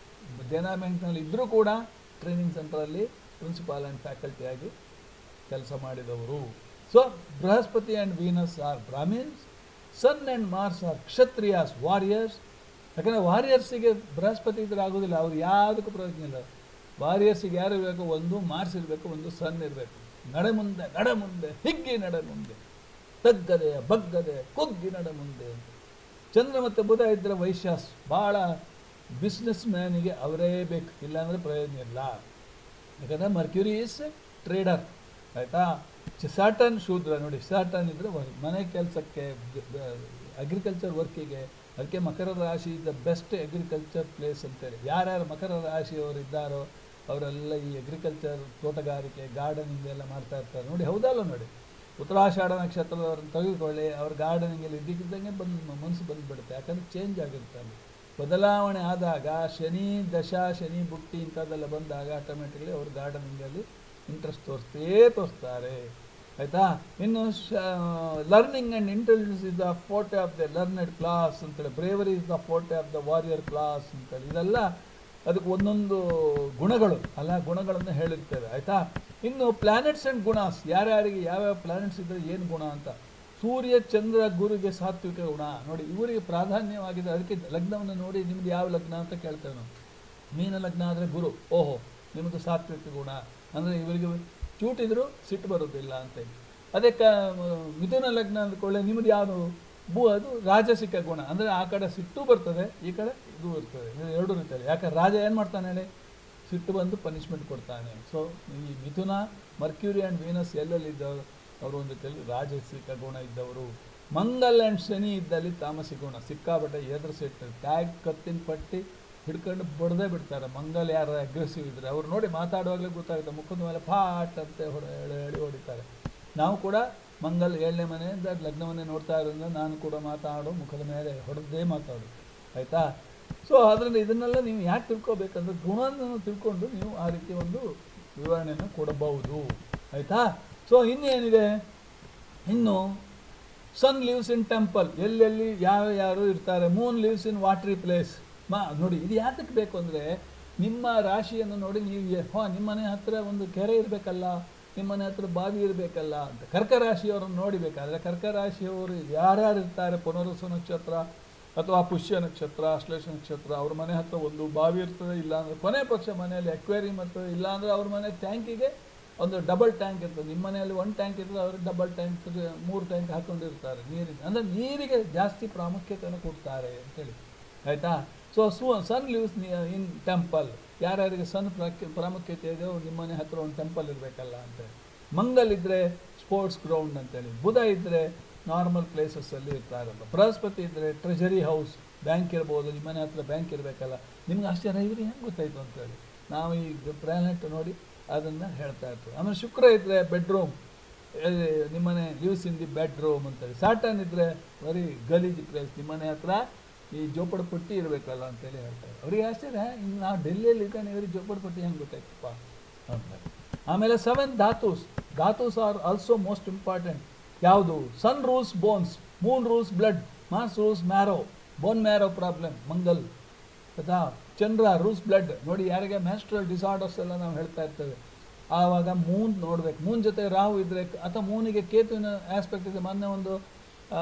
ದೇನಾ ಬ್ಯಾಂಕ್ನಲ್ಲಿ ಇದ್ದರೂ ಕೂಡ ಟ್ರೈನಿಂಗ್ ಸೆಂಟ್ರಲ್ಲಿ ಪ್ರಿನ್ಸಿಪಾಲ್ ಆ್ಯಂಡ್ ಫ್ಯಾಕಲ್ಟಿ ಆಗಿ ಕೆಲಸ ಮಾಡಿದವರು so Brihaspati and Venus are Brahmins sun and Mars are Kshatriyas warriors ಯಾಕಂದರೆ ವಾರಿಯರ್ಸಿಗೆ ಬೃಹಸ್ಪತಿ ಇದ್ರೆ ಆಗೋದಿಲ್ಲ ಅವ್ರು ಯಾವುದಕ್ಕೂ ಪ್ರಯೋಜನ ಇಲ್ಲ ವಾರಿಯರ್ಸಿಗೆ ಯಾರು ಇರಬೇಕು ಒಂದು ಮಾರ್ಸ್ ಇರಬೇಕು ಒಂದು ಸನ್ ಇರಬೇಕು ನಡೆ ಮುಂದೆ ನಡೆ ಮುಂದೆ ಹಿಗ್ಗಿ ನಡೆ ಮುಂದೆ ತಗ್ಗದೆ ಬಗ್ಗದೆ ಕುಗ್ಗಿ ನಡೆ ಮುಂದೆ ಅಂತ ಚಂದ್ರ ಮತ್ತು ಬುಧ ಇದ್ದರೆ ವೈಶ್ಯಾಸ್ ಭಾಳ ಬಿಸ್ನೆಸ್ ಮ್ಯಾನಿಗೆ ಅವರೇ ಬೇಕು ಇಲ್ಲಾಂದರೆ ಪ್ರಯೋಜನ ಇಲ್ಲ ಯಾಕಂದರೆ ಮರ್ಕ್ಯೂರಿ ಈಸ್ ಟ್ರೇಡರ್ ಆಯಿತಾ ಸ್ಯಾಟನ್ ಶೂದ್ರ ನೋಡಿ ಸ್ಯಾಟನ್ ಇದ್ದರೆ ಮನೆ ಕೆಲಸಕ್ಕೆ ಅಗ್ರಿಕಲ್ಚರ್ ವರ್ಕಿಗೆ ಅದಕ್ಕೆ Makara rashi is the best agriculture place ಅಂತೇಳಿ ಯಾರ್ಯಾರು ಮಕರ ರಾಶಿಯವರು ಇದ್ದಾರೋ ಅವರೆಲ್ಲ ಈ ಅಗ್ರಿಕಲ್ಚರ್ ತೋಟಗಾರಿಕೆ ಗಾರ್ಡನಿಂಗ್ ಎಲ್ಲ ಮಾಡ್ತಾ ಇರ್ತಾರೆ ನೋಡಿ ಹೌದಲ್ಲ ನೋಡಿ ಉತ್ತರಾಷಾಢ ನಕ್ಷತ್ರದವ್ರನ್ನ ತೆಗೆದುಕೊಳ್ಳಿ ಅವ್ರ ಗಾರ್ಡನಿಂಗಲ್ಲಿ ಇದ್ದಕ್ಕಿದ್ದಂಗೆ ಬಂದು ಮನಸ್ಸು ಬಂದುಬಿಡುತ್ತೆ ಯಾಕಂದರೆ ಚೇಂಜ್ ಆಗಿರುತ್ತೆ ಅಲ್ಲಿ ಬದಲಾವಣೆ ಆದಾಗ ಶನಿ ದಶಾ ಶನಿ ಬುಟ್ಟಿ ಇಂಥದ್ದೆಲ್ಲ ಬಂದಾಗ ಆಟೋಮೆಟಿಕ್ಲಿ ಅವ್ರು ಗಾರ್ಡನಿಂಗಲ್ಲಿ ಇಂಟ್ರೆಸ್ಟ್ ತೋರಿಸ್ತೇ ತೋರಿಸ್ತಾರೆ ಆಯಿತಾ ಇನ್ನು learning and intelligence is the forte of the learned class ಅಂತೇಳಿ bravery is the forte of the warrior class ಅಂತೇಳಿ ಇದೆಲ್ಲ ಅದಕ್ಕೆ ಒಂದೊಂದು ಗುಣಗಳು ಅಲ್ಲ ಗುಣಗಳನ್ನು ಹೇಳಿರ್ತೇವೆ ಆಯಿತಾ ಇನ್ನು ಪ್ಲಾನೆಟ್ಸ್ ಆ್ಯಂಡ್ ಗುಣಾಸ್ ಯಾರ್ಯಾರಿಗೆ ಯಾವ್ಯಾವ ಪ್ಲಾನೆಟ್ಸ್ ಇದ್ದರೆ ಏನು ಗುಣ ಅಂತ ಸೂರ್ಯ ಚಂದ್ರ ಗುರುಗೆ ಸಾತ್ವಿಕ ಗುಣ ನೋಡಿ ಇವರಿಗೆ ಪ್ರಾಧಾನ್ಯವಾಗಿದೆ ಅದಕ್ಕೆ ಲಗ್ನವನ್ನು ನೋಡಿ ನಿಮ್ದು ಯಾವ ಲಗ್ನ ಅಂತ ಕೇಳ್ತೇವೆ ನಾವು ಮೀನ ಲಗ್ನ ಆದರೆ ಗುರು ಓಹೋ ನಿಮ್ಮದು ಸಾತ್ವಿಕ ಗುಣ ಅಂದರೆ ಇವರಿಗೆ ಚೂಟಿದ್ರು ಸಿಟ್ಟು ಬರೋದಿಲ್ಲ ಅಂತ ಹೇಳಿ ಅದೇ ಕ ಮಿಥುನ ಲಗ್ನ ಅಂದ್ಕೊಳ್ಳೆ ನಿಮ್ಮದು ಯಾವುದು ಭೂ ಅದು ರಾಜಸಿಕ ಗುಣ ಅಂದರೆ ಆ ಕಡೆ ಸಿಟ್ಟು ಬರ್ತದೆ ಈ ಕಡೆ ಇದು ಇರ್ತದೆ ಇದು ಎರಡು ರೀತಿಯಲ್ಲಿ ಯಾಕೆ ರಾಜ ಏನು ಮಾಡ್ತಾನೆ ಹೇಳಿ ಸಿಟ್ಟು ಬಂದು ಪನಿಷ್ಮೆಂಟ್ ಕೊಡ್ತಾನೆ ಸೊ ಈ ಮಿಥುನ ಮರ್ಕ್ಯೂರಿ ಆ್ಯಂಡ್ ವೀನಸ್ ಎಲ್ಲೆಲ್ಲಿದ್ದವರು ಅವರು ಒಂದು ರೀತಿಯಲ್ಲಿ ರಾಜಸಿಕ ಗುಣ ಇದ್ದವರು ಮಂಗಲ್ ಆ್ಯಂಡ್ ಶನಿ ಇದ್ದಲ್ಲಿ ತಾಮಸಿಕ ಗುಣ ಸಿಕ್ಕಾಪಟ್ಟೆ ಎದುರಿಸಿಟ್ಟು ಟ್ಯಾಗ್ ಕತ್ತಿನ ಪಟ್ಟಿ ಹಿಡ್ಕೊಂಡು ಬಡ್ದೇ ಬಿಡ್ತಾರೆ ಮಂಗಲ್ ಯಾರು ಅಗ್ರೆಸಿವ್ ಇದ್ರೆ ಅವ್ರು ನೋಡಿ ಮಾತಾಡುವಾಗಲೇ ಗೊತ್ತಾಗುತ್ತೆ ಮುಖದ ಮೇಲೆ ಫಾಟ್ ಅಂತ ಹೊಡ ಎಳೆ ಎಳಿ ಹೊಡಿತಾರೆ ನಾವು ಕೂಡ ಮಂಗಲ್ ಏಳನೇ ಮನೆಯಿಂದ ಲಗ್ನವನ್ನೇ ನೋಡ್ತಾ ಇರೋದ್ರಿಂದ ನಾನು ಕೂಡ ಮಾತಾಡೋ ಮುಖದ ಮೇಲೆ ಹೊಡೆದೇ ಮಾತಾಡು ಆಯಿತಾ ಸೊ ಅದರಿಂದ ಇದನ್ನೆಲ್ಲ ನೀವು ಯಾಕೆ ತಿಳ್ಕೊಬೇಕಂದ್ರೆ ಗುಣವನ್ನು ತಿಳ್ಕೊಂಡು ನೀವು ಆ ರೀತಿ ಒಂದು ವಿವರಣೆಯನ್ನು ಕೊಡಬಹುದು ಆಯಿತಾ ಸೊ ಇನ್ನೇನಿದೆ ಇನ್ನು ಸನ್ ಲೀವ್ಸ್ ಇನ್ ಟೆಂಪಲ್ ಎಲ್ಲೆಲ್ಲಿ ಯಾವ ಯಾರು ಇರ್ತಾರೆ moon lives in watery place ಮಾ ನೋಡಿ ಇದು ಯಾತಕ್ಕೆ ಬೇಕು ಅಂದರೆ ನಿಮ್ಮ ರಾಶಿಯನ್ನು ನೋಡಿ ನೀವು ಎ- ಹೋ ನಿಮ್ಮ ಮನೆ ಹತ್ತಿರ ಒಂದು ಕೆರೆ ಇರಬೇಕಲ್ಲ ನಿಮ್ಮ ಮನೆ ಹತ್ರ ಬಾವಿ ಇರಬೇಕಲ್ಲ ಅಂತ ಕರ್ಕ ರಾಶಿಯವರನ್ನು ನೋಡಿಬೇಕಾದ್ರೆ ಕರ್ಕ ರಾಶಿಯವರು ಯಾರ್ಯಾರು ಇರ್ತಾರೆ ಪುನರ್ವಸು ನಕ್ಷತ್ರ ಅಥವಾ ಪುಷ್ಯ ನಕ್ಷತ್ರ ಅಶ್ಲೇಷ ನಕ್ಷತ್ರ ಅವ್ರ ಮನೆ ಹತ್ರ ಒಂದು ಬಾವಿ ಇರ್ತದೆ ಇಲ್ಲ ಅಂದರೆ ಕೊನೆ ಪಕ್ಷ ಮನೆಯಲ್ಲಿ ಅಕ್ವೇರಿಯಂ ಇರ್ತದೆ ಇಲ್ಲ ಅಂದರೆ ಅವ್ರ ಮನೆ ಟ್ಯಾಂಕಿಗೆ ಒಂದು ಡಬಲ್ ಟ್ಯಾಂಕ್ ಇರ್ತದೆ ನಿಮ್ಮ ಮನೆಯಲ್ಲಿ ಒಂದು ಟ್ಯಾಂಕ್ ಇರ್ತದೆ ಅವ್ರಿಗೆ ಡಬಲ್ ಟ್ಯಾಂಕ್ ಮೂರು ಟ್ಯಾಂಕ್ ಹಾಕೊಂಡಿರ್ತಾರೆ ನೀರಿನ ಅಂದರೆ ನೀರಿಗೆ ಜಾಸ್ತಿ ಪ್ರಾಮುಖ್ಯತೆಯನ್ನು ಕೊಡ್ತಾರೆ ಅಂತೇಳಿ ಆಯಿತಾ ಸೊ ಸು ಸನ್ ಲಿವ್ಸ್ ಇನ್ ಟೆಂಪಲ್ ಯಾರ್ಯಾರಿಗೆ ಸನ್ ಪ್ರಾಕ್ಯ ಪ್ರಾಮುಖ್ಯತೆ ಇದೆ ಅವ್ರು ನಿಮ್ಮ ಮನೆ ಹತ್ರ ಒಂದು ಟೆಂಪಲ್ ಇರಬೇಕಲ್ಲ ಅಂತೇಳಿ ಮಂಗಲ್ ಇದ್ದರೆ ಸ್ಪೋರ್ಟ್ಸ್ ಗ್ರೌಂಡ್ ಅಂತೇಳಿ ಬುಧ ಇದ್ದರೆ ನಾರ್ಮಲ್ ಪ್ಲೇಸಸ್ಸಲ್ಲಿ ಇರ್ತಾರಲ್ಲ ಬೃಹಸ್ಪತಿ ಇದ್ದರೆ ಟ್ರೆಜರಿ ಹೌಸ್ ಬ್ಯಾಂಕ್ ಇರ್ಬೋದು ನಿಮ್ಮ ಮನೆ ಹತ್ರ ಬ್ಯಾಂಕ್ ಇರಬೇಕಲ್ಲ ನಿಮ್ಗೆ ಆಶ್ಚರ್ಯ ಇವ್ರಿಗೆ ಹೆಂಗೆ ಗೊತ್ತಾಯ್ತು ಅಂತೇಳಿ ನಾವು ಈ ಪ್ಲಾನೆಟ್ ನೋಡಿ ಅದನ್ನು ಹೇಳ್ತಾ ಇರ್ತೀವಿ ಆಮೇಲೆ ಶುಕ್ರ ಇದ್ದರೆ ಬೆಡ್ರೂಮ್ ನಿಮ್ಮನೆ ಲಿವ್ಸ್ ಇನ್ ದಿ ಬೆಡ್ರೂಮ್ ಅಂತೇಳಿ ಸಾಟನ್ ಇದ್ದರೆ ಬರೀ ಗಲೀಜ್ ಪ್ಲೇಸ್ ನಿಮ್ಮನೆ ಹತ್ರ ಈ ಜೋಪಡ ಪಟ್ಟಿ ಇರಬೇಕಲ್ಲ ಅಂತೇಳಿ ಹೇಳ್ತಾರೆ ಅವ್ರಿಗೆ ಆಶ್ಚರ್ಯ ಇನ್ನು ನಾವು ಡೆಲ್ಲಿಯಲ್ಲಿ ಇದ್ದಾನೆ ಇವರಿಗೆ ಜೋಪಡ ಪಟ್ಟಿ ಹೆಂಗೆ ಗೊತ್ತಾಯ್ತಪ್ಪ ಅಂತಾರೆ ಆಮೇಲೆ seven dhatus dhatus are also most important ಯಾವುದು sun rules bones moon rules blood Mars rules marrow bone marrow problem Mangal ಆಯ್ತಾ ಚಂದ್ರ ರೂಲ್ಸ್ ಬ್ಲಡ್ ನೋಡಿ ಯಾರಿಗೆ ಮ್ಯಾಸ್ಟ್ರಲ್ ಡಿಸಾರ್ಡರ್ಸ್ ಎಲ್ಲ ನಾವು ಹೇಳ್ತಾ ಇರ್ತೇವೆ ಆವಾಗ ಮೂನ್ ನೋಡ್ಬೇಕು ಮೂನ್ ಜೊತೆ ರಾಹು ಇದ್ರೆ ಅಥವಾ ಮೂನಿಗೆ ಕೇತುವಿನ ಆಸ್ಪೆಕ್ಟ್ ಇದೆ ಮೊನ್ನೆ ಒಂದು ಆ,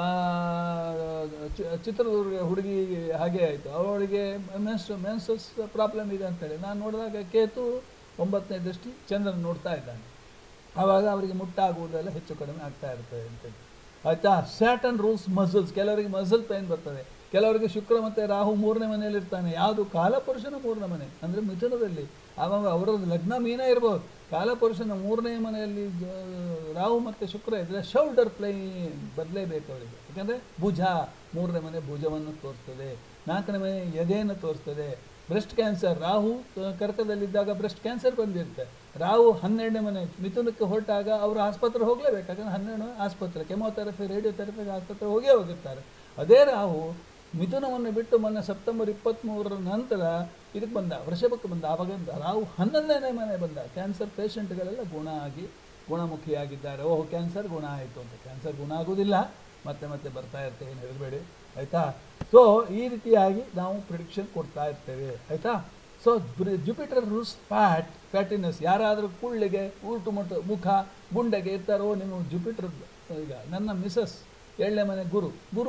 ಚಿ- ಚಿತ್ರದುರ್ಗ ಹುಡುಗಿ ಹಾಗೆ ಆಯಿತು ಅವಳಿಗೆ ಮೆನ್ಸ್ ಮೆನ್ಸಸ್ ಪ್ರಾಬ್ಲಮ್ ಇದೆ ಅಂತೇಳಿ ನಾನು ನೋಡಿದಾಗ ಕೇತು ಒಂಬತ್ತನೇ ದೃಷ್ಟಿ ಚಂದ್ರನ ನೋಡ್ತಾ ಇದ್ದಾನೆ ಆವಾಗ ಅವರಿಗೆ ಮುಟ್ಟಾಗುವುದೆಲ್ಲ ಹೆಚ್ಚು ಕಡಿಮೆ ಆಗ್ತಾ ಇರ್ತದೆ ಅಂತೇಳಿ ಆಯಿತಾ ಸ್ಯಾಟನ್ ರೂಲ್ಸ್ ಮಸಲ್ಸ್ ಕೆಲವರಿಗೆ ಮಸಲ್ ಪೈನ್ ಬರ್ತದೆ ಕೆಲವರಿಗೆ ಶುಕ್ರ ಮತ್ತು ರಾಹು ಮೂರನೇ ಮನೆಯಲ್ಲಿ ಇರ್ತಾನೆ ಯಾವುದು ಕಾಲಪುರುಷನ ಮೂರನೇ ಮನೆ ಅಂದರೆ ಮಿಥುನದಲ್ಲಿ ಆವಾಗ ಅವರದ್ದು ಲಗ್ನ ಮೀನ ಇರ್ಬೋದು ಕಾಲಪುರುಷನ ಮೂರನೇ ಮನೆಯಲ್ಲಿ ಜ- ರಾಹು ಮತ್ತು ಶುಕ್ರ ಇದ್ದರೆ ಶೌಲ್ಡರ್ ಪ್ಲೈ ಬರಲೇಬೇಕು ಅವರಿಗೆ ಯಾಕಂದರೆ ಭುಜ ಮೂರನೇ ಮನೆ ಭುಜವನ್ನು ತೋರಿಸ್ತದೆ ನಾಲ್ಕನೇ ಮನೆ ಎದೆಯನ್ನು ತೋರಿಸ್ತದೆ ಬ್ರೆಸ್ಟ್ ಕ್ಯಾನ್ಸರ್ ರಾಹು ಆ, ಕರ್ಕದಲ್ಲಿದ್ದಾಗ ಬ್ರೆಸ್ಟ್ ಕ್ಯಾನ್ಸರ್ ಬಂದಿರುತ್ತೆ ರಾಹು ಹನ್ನೆರಡನೇ ಮನೆ ಮಿಥುನಕ್ಕೆ ಹೊರಟಾಗ ಅವರು ಆಸ್ಪತ್ರೆ ಹೋಗಲೇಬೇಕು ಯಾಕಂದ್ರೆ ಹನ್ನೆರಡು ಆಸ್ಪತ್ರೆ ಕೆಮೊಥೆರಪಿ ರೇಡಿಯೋಥೆರಪಿಗೆ ಆಸ್ಪತ್ರೆ ಹೋಗೇ ಹೋಗಿರ್ತಾರೆ ಅದೇ ರಾಹು ಮಿಥುನವನ್ನು ಬಿಟ್ಟು ಮೊನ್ನೆ ಸೆಪ್ಟೆಂಬರ್ ಇಪ್ಪತ್ತ್ಮೂರರ ನಂತರ ಇದಕ್ಕೆ ಬಂದ ವೃಷಭಕ್ಕೆ ಬಂದ ಆವಾಗ ರಾಹು ಹನ್ನೊಂದನೇ ಮನೆ ಬಂದ ಕ್ಯಾನ್ಸರ್ ಪೇಷಂಟ್ಗಳೆಲ್ಲ ಗುಣ ಆಗಿ ಗುಣಮುಖಿಯಾಗಿದ್ದಾರೆ ಓಹ್ ಕ್ಯಾನ್ಸರ್ ಗುಣ ಆಯಿತು ಅಂತ ಕ್ಯಾನ್ಸರ್ ಗುಣ ಆಗೋದಿಲ್ಲ ಮತ್ತೆ ಮತ್ತೆ ಬರ್ತಾ ಇರ್ತೇವೆ ಏನು ಹೆದರಬೇಡಿ ಆಯಿತಾ ಸೊ ಈ ರೀತಿಯಾಗಿ ನಾವು ಪ್ರಿಡಿಕ್ಷನ್ ಕೊಡ್ತಾ ಇರ್ತೇವೆ ಆಯಿತಾ so Jupiter rules fat fatness ಯಾರಾದರೂ ಕುಳ್ಳಿಗೆ ಉಲ್ಟು ಮುಟ್ಟು ಮುಖ ಗುಂಡೆಗೆ ಇರ್ತಾರೋ ನಿಮ್ಮ ಜುಪಿಟರ್ ಈಗ ನನ್ನ ಮಿಸಸ್ ಏಳನೇ ಮನೆ ಗುರು ಗುರು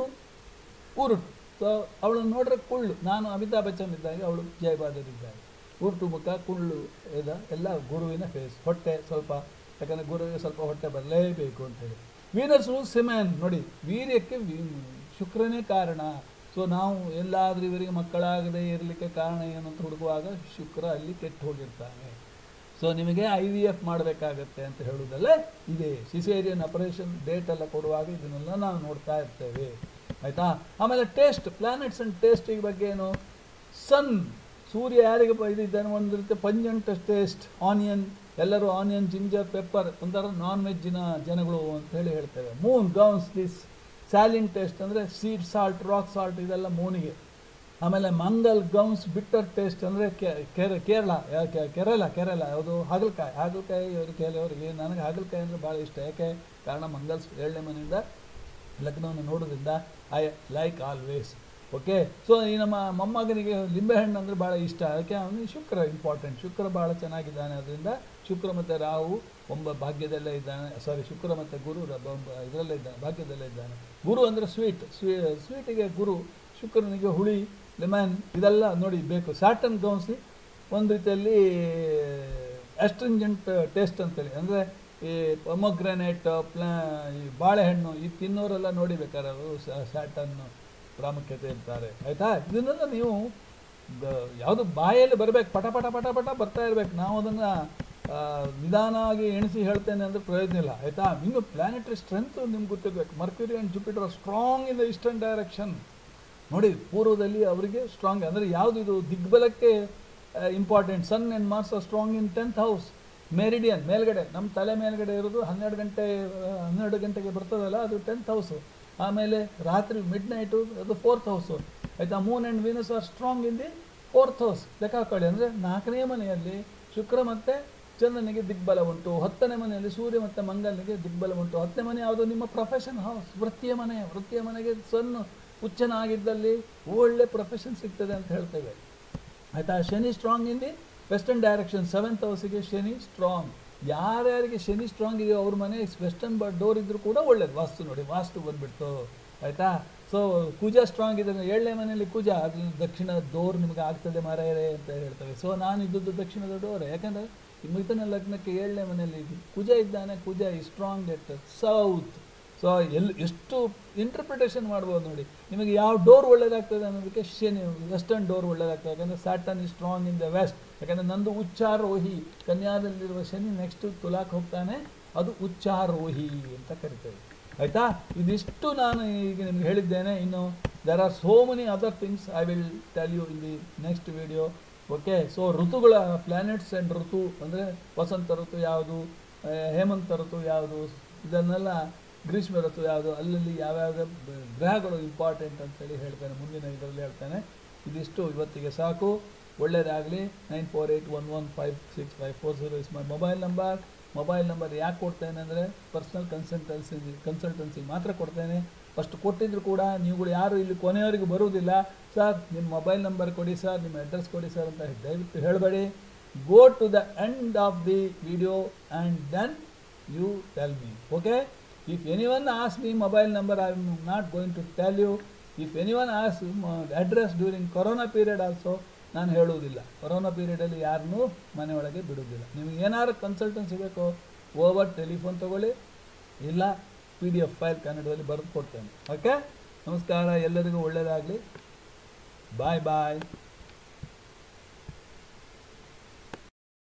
ಉರುಟು ಸೊ ಅವಳನ್ನು ನೋಡ್ರೆ ಕುಳ್ಳು ನಾನು ಅಮಿತಾಬ್ ಬಚ್ಚನ್ ಇದ್ದಾಗ ಅವಳು ಜಯಬಾದರ್ ಇದ್ದಾರೆ ಉರುಟು ಮುಖ ಕುಳ್ಳು ಇದ ಎಲ್ಲ ಗುರುವಿನ ಫೇಸ್ ಹೊಟ್ಟೆ ಸ್ವಲ್ಪ ಯಾಕಂದರೆ ಗುರುವಿಗೆ ಸ್ವಲ್ಪ ಹೊಟ್ಟೆ ಬರಲೇಬೇಕು ಅಂತೇಳಿ ವೀನಸ್ ರೂಲ್ಸ್ ಸಿಮ್ಯಾನ್ ನೋಡಿ ವೀರ್ಯಕ್ಕೆ ವಿ- ಶುಕ್ರನೇ ಕಾರಣ ಸೊ ನಾವು ಎಲ್ಲಾದರೂ ಇವರಿಗೆ ಮಕ್ಕಳಾಗದೇ ಇರಲಿಕ್ಕೆ ಕಾರಣ ಏನು ಅಂತ ಹುಡುಕುವಾಗ ಶುಕ್ರ ಅಲ್ಲಿ ಕೆಟ್ಟು ಹೋಗಿರ್ತಾನೆ ಸೊ ನಿಮಗೆ ಐ ವಿ ಎಫ್ ಮಾಡಬೇಕಾಗತ್ತೆ ಅಂತ ಹೇಳುವುದಲ್ಲೇ ಇದೆ ಸಿಸೇರಿಯನ್ ಆಪರೇಷನ್ ಡೇಟ್ ಎಲ್ಲ ಕೊಡುವಾಗ ಇದನ್ನೆಲ್ಲ ನಾವು ನೋಡ್ತಾ ಇರ್ತೇವೆ ಆಯಿತಾ ಆಮೇಲೆ ಟೇಸ್ಟ್ ಪ್ಲಾನೆಟ್ಸ್ ಆ್ಯಂಡ್ ಟೇಸ್ಟಿಗೆ ಬಗ್ಗೆ ಏನು ಸನ್ ಸೂರ್ಯ ಯಾರಿಗೆ ಬ- ಇದಿದ್ದಾನೆ ಒಂದು ರೀತಿ ಪಂಜಂಟ್ ಟೇಸ್ಟ್ ಆನಿಯನ್ ಎಲ್ಲರೂ ಆನಿಯನ್ ಜಿಂಜರ್ ಪೆಪ್ಪರ್ ಒಂಥರ ನಾನ್ ವೆಜ್ಜಿನ ಜನಗಳು ಅಂತ ಹೇಳಿ ಹೇಳ್ತೇವೆ moon governs this saline taste ಅಂದರೆ ಸೀಡ್ ಸಾಲ್ಟ್ ರಾಕ್ ಸಾಲ್ಟ್ ಇದೆಲ್ಲ ಮೂನಿಗೆ ಆಮೇಲೆ ಮಂಗಲ್ ಗೌನ್ಸ್ ಬಿಟ್ಟರ್ ಟೇಸ್ಟ್ ಅಂದರೆ ಕೇರಳ ಯಾ- ಕೆ- ಕೇರಳ ಕೇರಳ ಯಾವುದು ಹಾಗಲಕಾಯಿ ಹಾಗಲಕಾಯಿ ಇವರು ಕೆಲವರಿಗೆ ನನಗೆ ಹಾಗಲಕಾಯಿ ಅಂದರೆ ಭಾಳ ಇಷ್ಟ ಯಾಕೆ ಕಾರಣ ಮಂಗಲ್ಸ್ ಏಳನೇ ಮನೆಯಿಂದ ಲಗ್ನವನ್ನು ನೋಡೋದ್ರಿಂದ I like always okay so ಈ ನಮ್ಮ ಮೊಮ್ಮಗನಿಗೆ ಲಿಂಬೆಹಣ್ಣು ಅಂದರೆ ಭಾಳ ಇಷ್ಟ ಅದಕ್ಕೆ ಅವನಿಗೆ ಶುಕ್ರ ಇಂಪಾರ್ಟೆಂಟ್ ಶುಕ್ರ ಭಾಳ ಚೆನ್ನಾಗಿದ್ದಾನೆ ಅದರಿಂದ ಶುಕ್ರ ಮತ್ತು ರಾಹು ಒಂಬ ಭಾಗ್ಯದಲ್ಲೇ ಇದ್ದಾನೆ ಸಾರಿ ಶುಕ್ರ ಮತ್ತು ಗುರು ರ- ಬ- ಇದರಲ್ಲೇ ಇದ್ದಾನೆ ಭಾಗ್ಯದಲ್ಲೇ ಇದ್ದಾನೆ ಗುರು ಅಂದರೆ ಸ್ವೀಟ್ ಸ್ವೀ ಸ್ವೀಟಿಗೆ ಗುರು ಶುಕ್ರನಿಗೆ ಹುಳಿ ಲೆಮನ್ ಇದೆಲ್ಲ ನೋಡಿ ಬೇಕು ಸ್ಯಾಟನ್ ಗೌನ್ಸಿ ಒಂದು ರೀತಿಯಲ್ಲಿ ಅಸ್ಟ್ರಿಂಜೆಂಟ್ ಟೇಸ್ಟ್ ಅಂತೇಳಿ ಅಂದರೆ ಈ ಪೊಮೊಗ್ರಾನೇಟ್ ಪ್ಲಾ ಈ ಬಾಳೆಹಣ್ಣು ಈ ತಿನ್ನೋರೆಲ್ಲ ನೋಡಿ ಬೇಕಾದ್ರೆ ಅವರು ಸ್ಯಾಟನ್ ಪ್ರಾಮುಖ್ಯತೆ ಇರ್ತಾರೆ ಆಯಿತಾ ಇದನ್ನೆಲ್ಲ ನೀವು ಯಾವುದು ಬಾಯಲ್ಲಿ ಬರಬೇಕು ಪಟ ಪಟ ಪಟ ಪಟ ಬರ್ತಾ ಇರಬೇಕು ನಾವು ಅದನ್ನು ನಿಧಾನವಾಗಿ ಎಣಿಸಿ ಹೇಳ್ತೇನೆ ಅಂದರೆ ಪ್ರಯೋಜನ ಇಲ್ಲ ಆಯಿತಾ ನಿಮಗೆ ಪ್ಲಾನೆಟರಿ ಸ್ಟ್ರೆಂತ್ ನಿಮ್ಗೆ ಗೊತ್ತಿರಬೇಕು Mercury and Jupiter strong in the eastern direction ನೋಡಿ ಪೂರ್ವದಲ್ಲಿ ಅವರಿಗೆ ಸ್ಟ್ರಾಂಗ್ ಅಂದರೆ ಯಾವುದು ಇದು ದಿಗ್ಬಲಕ್ಕೆ important sun and Mars are strong in tenth house meridian ಮೇಲ್ಗಡೆ ನಮ್ಮ ತಲೆ ಮೇಲ್ಗಡೆ ಇರೋದು ಹನ್ನೆರಡು ಗಂಟೆ ಆ, ಹನ್ನೆರಡು ಗಂಟೆಗೆ ಬರ್ತದಲ್ಲ ಅದು ಟೆಂತ್ ಹೌಸು ಆಮೇಲೆ ರಾತ್ರಿ ಮಿಡ್ ನೈಟು ಅದು ಫೋರ್ತ್ ಹೌಸು ಆಯಿತಾ moon and Venus are strong in the fourth house ಲೆಕ್ಕ ಹಾಕೊಳ್ಳಿ ಅಂದರೆ ನಾಲ್ಕನೇ ಮನೆಯಲ್ಲಿ ಶುಕ್ರ ಮತ್ತು ಚಂದ್ರನಿಗೆ ದಿಗ್ಬಲ ಉಂಟು ಹತ್ತನೇ ಮನೆಯಲ್ಲಿ ಸೂರ್ಯ ಮತ್ತು ಮಂಗಲನಿಗೆ ದಿಗ್ಬಲ ಉಂಟು ಹತ್ತನೇ ಮನೆ ಯಾವುದು ನಿಮ್ಮ ಪ್ರೊಫೆಷನ್ ಹೌಸ್ ವೃತ್ತಿಯ ಮನೆ ವೃತ್ತಿಯ ಮನೆಗೆ ಸಣ್ಣ ಹುಚ್ಚನಾಗಿದ್ದಲ್ಲಿ ಒಳ್ಳೆ ಪ್ರೊಫೆಷನ್ ಸಿಗ್ತದೆ ಅಂತ ಹೇಳ್ತೇವೆ ಆಯಿತಾ Shani strong in the western direction seventh ಹೌಸಿಗೆ ಶನಿ ಸ್ಟ್ರಾಂಗ್ ಯಾರ್ಯಾರಿಗೆ ಶನಿ ಸ್ಟ್ರಾಂಗ್ ಇದೆಯೋ ಅವ್ರ ಮನೆ ವೆಸ್ಟರ್ನ್ ಬ ಡೋರ್ ಇದ್ದರೂ ಕೂಡ ಒಳ್ಳೇದು ವಾಸ್ತು ನೋಡಿ ವಾಸ್ತು ಬಂದ್ಬಿಡ್ತು ಆಯಿತಾ ಸೊ ಕುಜ ಸ್ಟ್ರಾಂಗ್ ಇದೆ ಏಳನೇ ಮನೆಯಲ್ಲಿ ಕುಜ ಅದು ದಕ್ಷಿಣ ಡೋರ್ ನಿಮಗೆ ಆಗ್ತದೆ ಮಾರಾಯರೆ ಅಂತ ಹೇಳ್ತೇವೆ ಸೊ ನಾನು ಇದ್ದದ್ದು ದಕ್ಷಿಣದ ಡೋರ್ ಯಾಕಂದರೆ ಈ ಮಿಥುನ ಲಗ್ನಕ್ಕೆ ಏಳನೇ ಮನೆಯಲ್ಲಿ ಇದ್ದು ಕುಜ ಇದ್ದಾನೆ ಕುಜ ಈ ಸ್ಟ್ರಾಂಗ್ ಎಟ್ ಸೌತ್ ಸೊ ಎಲ್ಲಿ ಎಷ್ಟು ಇಂಟರ್ಪ್ರಿಟೇಷನ್ ಮಾಡ್ಬೋದು ನೋಡಿ ನಿಮಗೆ ಯಾವ ಡೋರ್ ಒಳ್ಳೇದಾಗ್ತದೆ ಅನ್ನೋದಕ್ಕೆ ಶನಿ ವೆಸ್ಟರ್ನ್ ಡೋರ್ ಒಳ್ಳೇದಾಗ್ತದೆ ಯಾಕಂದರೆ Saturn is strong in the west ಯಾಕಂದರೆ ನಂದು ಉಚ್ಚಾರೋಹಿ ಕನ್ಯಾದಲ್ಲಿರುವ ಶನಿ ನೆಕ್ಸ್ಟ್ ತುಲಾಕ್ ಹೋಗ್ತಾನೆ ಅದು ಉಚ್ಚಾರೋಹಿ ಅಂತ ಕರಿತೇವೆ ಆಯಿತಾ ಇದಿಷ್ಟು ನಾನು ಈಗ ನಿಮ್ಗೆ ಹೇಳಿದ್ದೇನೆ ಇನ್ನು there are so many other things I will tell you in the next video okay so ಋತುಗಳ ಪ್ಲ್ಯಾನೆಟ್ಸ್ ಆ್ಯಂಡ್ ಋತು ಅಂದರೆ ವಸಂತ ಋತು ಯಾವುದು ಆ, ಹೇಮಂತ ಋತು ಯಾವುದು ಇದನ್ನೆಲ್ಲ ಗ್ರೀಷ್ಮ ಋತು ಯಾವುದು ಅಲ್ಲಲ್ಲಿ ಯಾವ್ಯಾವ ಗ್ರಹಗಳು ಇಂಪಾರ್ಟೆಂಟ್ ಅಂತೇಳಿ ಹೇಳ್ತೇನೆ ಮುಂದಿನ ಇದರಲ್ಲಿ ಹೇಳ್ತೇನೆ ಇದಿಷ್ಟು ಇವತ್ತಿಗೆ ಸಾಕು ಒಳ್ಳೆಯದಾಗಲಿ nine four eight one one five six five four zero is my mobile number mobile number ಯಾಕೆ ಕೊಡ್ತೇನೆ ಅಂದರೆ ಪರ್ಸ್ನಲ್ ಕನ್ಸಲ್ಟೆನ್ಸಿ ಕನ್ಸಲ್ಟೆನ್ಸಿ ಮಾತ್ರ ಕೊಡ್ತೇನೆ ಫಸ್ಟ್ ಕೊಟ್ಟಿದ್ರು ಕೂಡ ನೀವುಗಳು ಯಾರು ಇಲ್ಲಿ ಕೊನೆಯವರೆಗೂ ಬರುವುದಿಲ್ಲ ಸರ್ ನಿಮ್ಮ ಮೊಬೈಲ್ ನಂಬರ್ ಕೊಡಿ ಸರ್ ನಿಮ್ಮ ಅಡ್ರೆಸ್ ಕೊಡಿ ಸರ್ ಅಂತ ದಯವಿಟ್ಟು ಹೇಳಬೇಡಿ go to the end of the video and then you tell me okay if any one as me mobile number I am not going to tell you if any one as address during corona period also ನಾನು ಹೇಳುವುದಿಲ್ಲ corona ಪೀರಿಯಡಲ್ಲಿ ಯಾರನ್ನೂ ಮನೆಯೊಳಗೆ ಬಿಡುವುದಿಲ್ಲ ನಿಮಗೆ ಏನಾದ್ರು consultancy ಬೇಕೋ over telephone ತೊಗೊಳ್ಳಿ ಇಲ್ಲ ಪಿ ಡಿ ಎಫ್ ಫೈಲ್ ಕನ್ನಡದಲ್ಲಿ ಬರೆದು ಕೊಡ್ತೇನೆ ಓಕೆ ನಮಸ್ಕಾರ ಎಲ್ಲರಿಗೂ ಒಳ್ಳೆಯದಾಗಲಿ ಬಾಯ್ ಬಾಯ್